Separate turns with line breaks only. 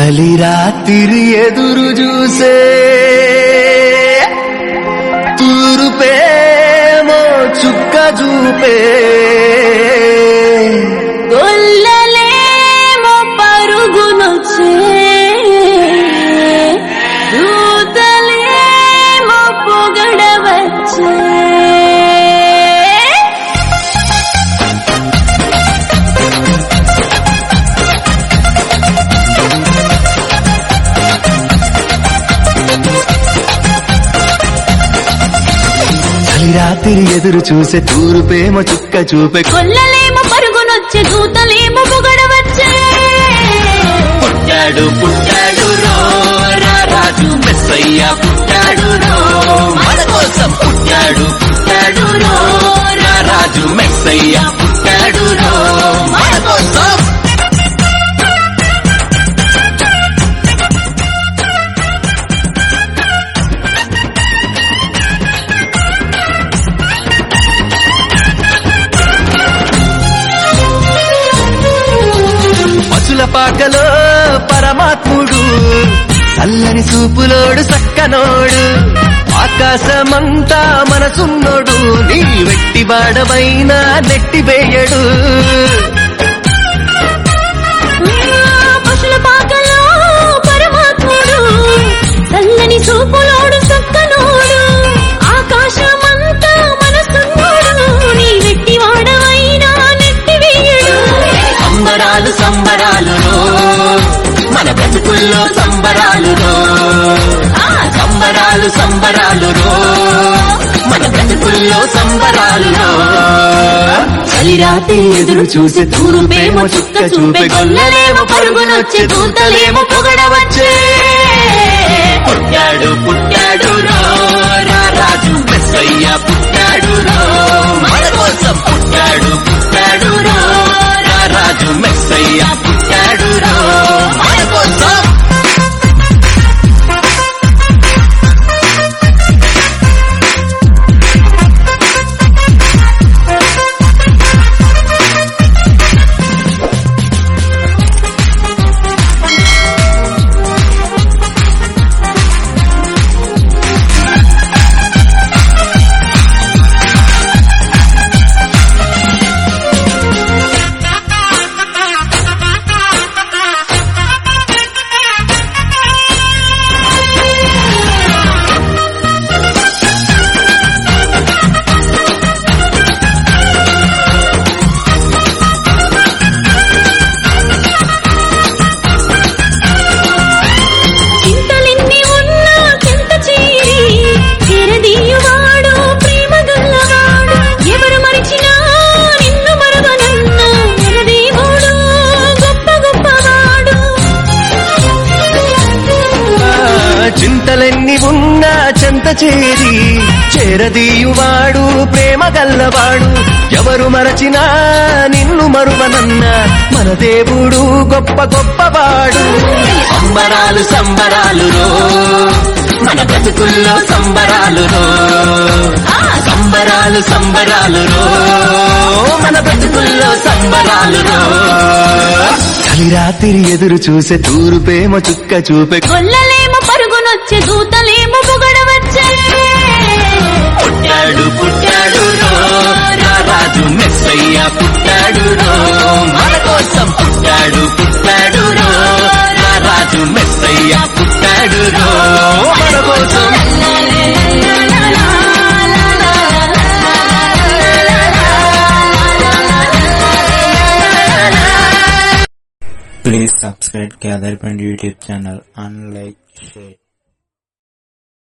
చలి రాత్రి ఎదురు చూసే తూరుపేమో చుక్క చూపే
గొల్లలేమో పరుగునొచ్చే దూతలేమో పొగడవచ్చే
చలి రాత్రి ఎదురు చూసే తూరుపేమో చుక్క చూపే
గొల్లలేమో పరుగునొచ్చే దూతలేమో పొగడవచ్చే
పుట్టాడు పుట్టాడు రో రా రాజు మెస్సయ్య పుట్టాడు రో మన కోసం పుట్టాడు పుట్టాడు రో రా రాజు మెస్సయ్య పుట్టాడు రో మన కోసం పశుల పాకలో పరమాత్ముడు చల్లని చూపులోడు సక్కనోడు ఆకాశమంతా మనసున్నోడు నీ వెట్టి బాడమైన నెట్టివేయడు
పశుల పాకలో పరమాత్ముడు చల్లని చూపులోడు సక్కనోడు ఆకాశమంతా మనసున్నోడు నీ వెట్టి వాడవైనా నెట్టివేయడు
సంబరాలు సంబరాలు మన బ్రతుకుల్లో సంబరాలు
ఆ
సంబరాలు సంబరాలు మన బ్రతుకుల్లో సంబరాలు చలి రాత్రి ఎదురు చూసే తూరుపేమో చుక్క చూపే గొల్లలేమో పరుగునొచ్చే దూతలేమో పొగడవచ్చే పుట్టాడు పుట్టాడు రో రా రాజు మెస్సయ్య పుట్టాడు రో మన కోసం పుట్టాడు పుట్టాడు రో రా రాజు మెస్సయ్య పుట్టాడు రో మన కోసం
చింతలెన్ని ఉన్నా చింత చీరి చెరదీయువాడు ప్రేమ గల్లవాడు ఎవరు మరిచినా నిన్ను మరవనన్న ఎనదేవుడు గొప్ప గొప్పవాడు
ఆ, చింతలెన్ని ఉన్నా చెంత చేరి చేరదీయువాడు ప్రేమ గల్లవాడు ఎవరు మరచినా నిన్ను మరువనన్న మన దేవుడు గొప్ప గొప్పవాడు సంబరాలు సంబరాలు రో మన బ్రతుకుల్లో సంబరాలు రో సంబరాలు సంబరాలు రో మన బ్రతుకుల్లో సంబరాలు రో చలి రాత్రి ఎదురు చూసే తూరుపేమో చుక్క చూపే
గొల్లలేమో పరుగునొచ్చే దూతలేమో పొగడవచ్చే
పుట్టాడు పుట్టాడు రో రా రాజు మెస్సయ్య పుట్టాడు రో మన కోసం పుట్టాడు పుట్టాడు రో రా రాజు మెస్సయ్య పుట్టాడు రో మన కోసం
Please subscribe Gather Point YouTube channel and like, share.